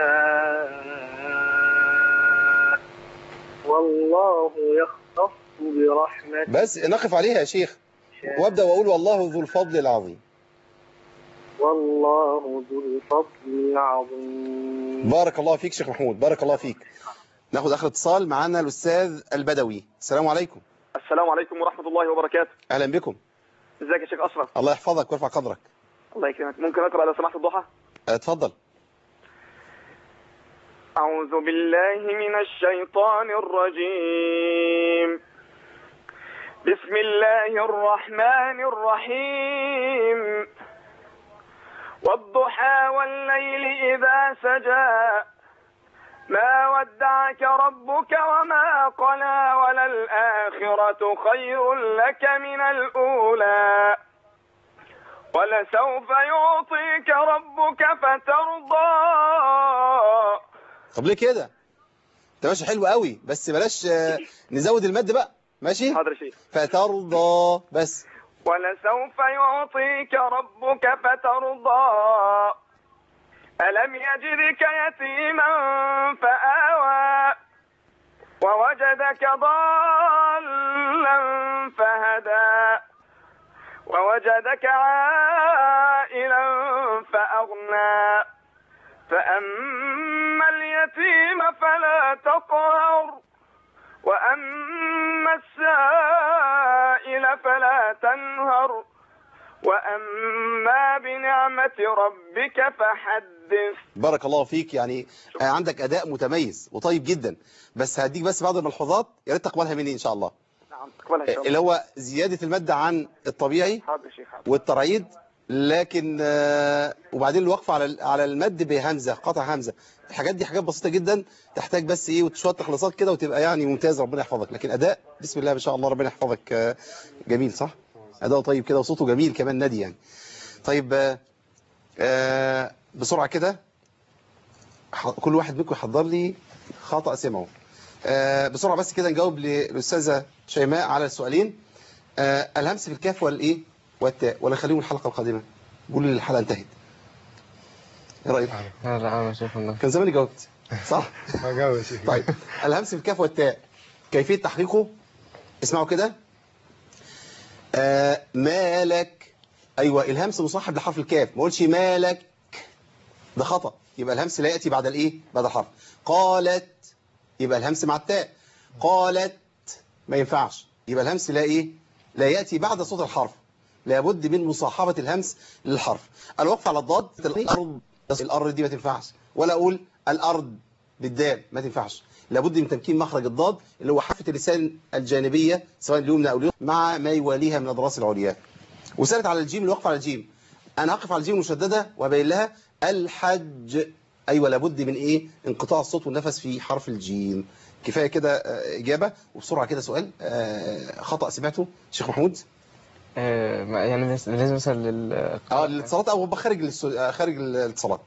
يشاء والله يختص برحمته بس نقف عليها يا شيخ وابدا واقول والله ذو الفضل العظيم والله ذو الفضل العظيم بارك الله فيك شيخ محمود بارك الله فيك ناخد اخر اتصال معانا الاستاذ البدوي السلام عليكم السلام عليكم ورحمة الله وبركاته اهلا بكم ازيك يا شيخ أشرف الله يحفظك ويرفع قدرك الله يكرمك ممكن أقرأ لو سمحت الضحى اتفضل أعوذ بالله من الشيطان الرجيم بسم الله الرحمن الرحيم والضحى والليل إذا سجى ما ودعك ربك وما قلى وللآخرة خير لك من الأولى ولسوف يعطيك ربك فترضى طب ليه كده انت ماشي حلو قوي بس بلاش آه، نزود المد بقى ماشي حاضر يا شيخ فترضى بس ولسوف يعطيك ربك فترضى ألم يجدك يتيما فآوى ووجدك ضالا فهدى ووجدك عائلا فأغنى فأما اليتيم فلا تقهر وأما السائل فلا تنهر وأما بنعمة ربك فحدث بارك الله فيك يعني آه، عندك اداء متميز وطيب جدا بس هديك بس بعض الملحوظات يا ريت تقبلها مني ان شاء الله نعم تقبلها إن شاء الله اللي هو زياده المد عن الطبيعي حاضر يا شيخ حاضر والترعيد لكن آه، وبعدين الوقف على على المد بهمزه قطع همزه الحاجات دي حاجات بسيطه جدا تحتاج بس ايه شويه تخليصات كده وتبقى يعني ممتاز ربنا يحفظك لكن اداء بسم الله ما شاء الله ربنا يحفظك آه، جميل صح اداء طيب كده وصوته جميل كمان نادي يعني طيب آه، آه، بسرعه كده ح- كل واحد منكم يحضر لي خطأ سمعه آه، بسرعه بس كده نجاوب للاستاذه شيماء على السؤالين آه، الهمس في الكاف والايه والتاء ولا خليهم الحلقه القادمه قولوا لي الحلقه انتهت ايه رايك لا لا انا شايف انه كان زماني جاوبت صح ما جاوبش طيب الهمس في الكاف والتاء كيفيه تحقيقه اسمعوا كده آه مالك ايوه الهمس مصاحب لحرف الكاف ما اقولش مالك ده خطا يبقى الهمس لا ياتي بعد الايه بعد الحرف قالت يبقى الهمس مع التاء قالت ما ينفعش يبقى الهمس لا ايه لا ياتي بعد صوت الحرف لابد من مصاحبه الهمس للحرف الوقف على الضاد الارض الارض دي ما تنفعش ولا اقول الارض بالدال ما تنفعش لابد من تمكين مخرج الضاد اللي هو حافه اللسان الجانبيه سواء اليمنى او اليسرى مع ما يواليها من اضراس العليا وسالت على الجيم الوقف على الجيم انا هقف على الجيم المشدده وابين لها الحج ايوه لابد من ايه انقطاع الصوت والنفس في حرف الجيم كفايه كده آه، اجابه وبسرعه كده سؤال آه، خطا سمعته شيخ محمود آه ما- يعني بس- لازم مثلا لل اه الاتصالات او خارج الاستو- آه، خارج الاتصالات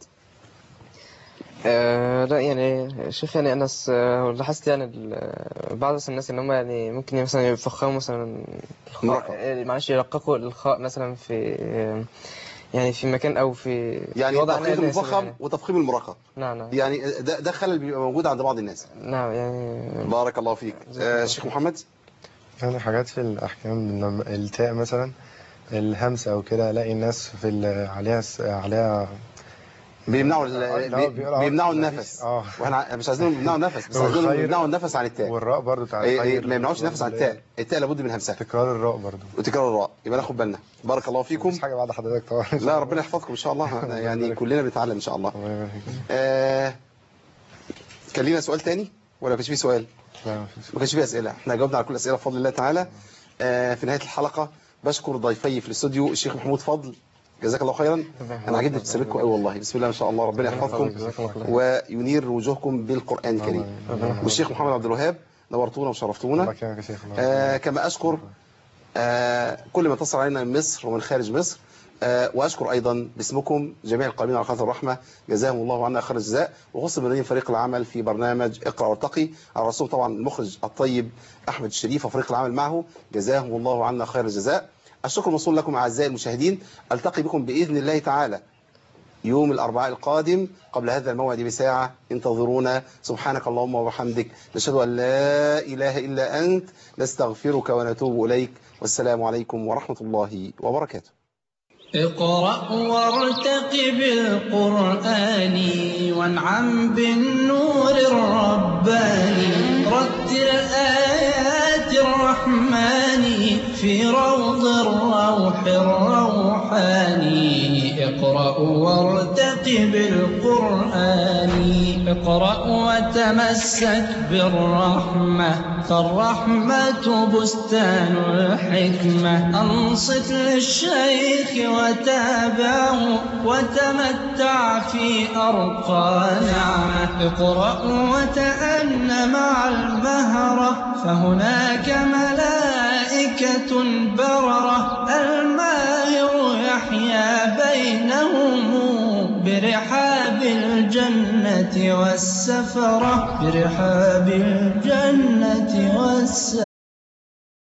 آه لا يعني شيخ يعني انا س- آه، لاحظت يعني ال- بعض الناس ان هم يعني ممكن مثلا يفخموا مثلا الخاء آه، معلش يرققوا الخاء مثلا في آه، يعني في مكان او في يعني في وضع تفخيم نادر المفخم يعني. وتفخيم المرقق نعم نعم يعني ده, ده خلل بيبقى موجود عند بعض الناس نعم يعني بارك الله فيك آه شيخ محمد يعني حاجات في الأحكام لما التاء مثلا الهمس أو كده ألاقي الناس في ال- عليها س- عليها بيمنعوا آه، ال- لا، بي- بيقولوا بيمنعوا مفيش- النفس اه واحنا مش عايزينهم يمنعوا النفس بس عايزينهم والخير- يمنعوا النفس عن التاء والراء برضو بتاع إيه- إيه، الخير ما يمنعوش النفس عن التاء التاء لابد من همسها تكرار الراء برضو وتكرار الراء يبقى ناخد بالنا بارك الله فيكم مفيش حاجة بعد حضرتك طبعا لا ربنا يحفظكم ان شاء الله إحنا يعني كلنا بنتعلم ان شاء الله آه كان لينا سؤال تاني ولا ما كانش فيه سؤال لا مفيش ما كانش فيه اسئله احنا جاوبنا على كل الاسئله بفضل الله تعالى آه في نهايه الحلقه بشكر ضيفي في الاستوديو الشيخ محمود فضل جزاك الله خيرا انا عجبني ابتسامتكم قوي والله بسم الله ما شاء الله ربنا يحفظكم وينير وجوهكم بالقران الكريم والشيخ محمد عبد الوهاب نورتونا وشرفتونا الله يكرمك يا شيخ الله آه كما أشكر آه كل من اتصل علينا من مصر ومن خارج مصر آه وأشكر أيضا باسمكم جميع القائمين على قناة الرحمة جزاهم الله عنا خير الجزاء وخصوصا من فريق العمل في برنامج اقرأ وارتقي على رسول طبعا المخرج الطيب أحمد الشريف وفريق العمل معه جزاهم الله عنا خير الجزاء الشكر موصول لكم أعزائي المشاهدين ألتقي بكم بإذن الله تعالى يوم الأربعاء القادم قبل هذا الموعد بساعة انتظرونا سبحانك اللهم وبحمدك نشهد أن لا إله إلا أنت نستغفرك ونتوب إليك والسلام عليكم ورحمة الله وبركاته اقرأ وارتقب القرآن وانعم بالنور الرباني رتل آيات الرحمن في روض الروح الروحاني اقرأ وارتقب القرآن اقرأ وتمسك بالرحمة فالرحمة بستان الحكمة أنصت للشيخ وتابعه وتمتع في أرقى نعمة اقرأ وتأن مع المهرة فهناك ملائكة بررة الماهر يحيى نحيا بينهم برحاب الجنة والسفرة برحاب الجنة والسفرة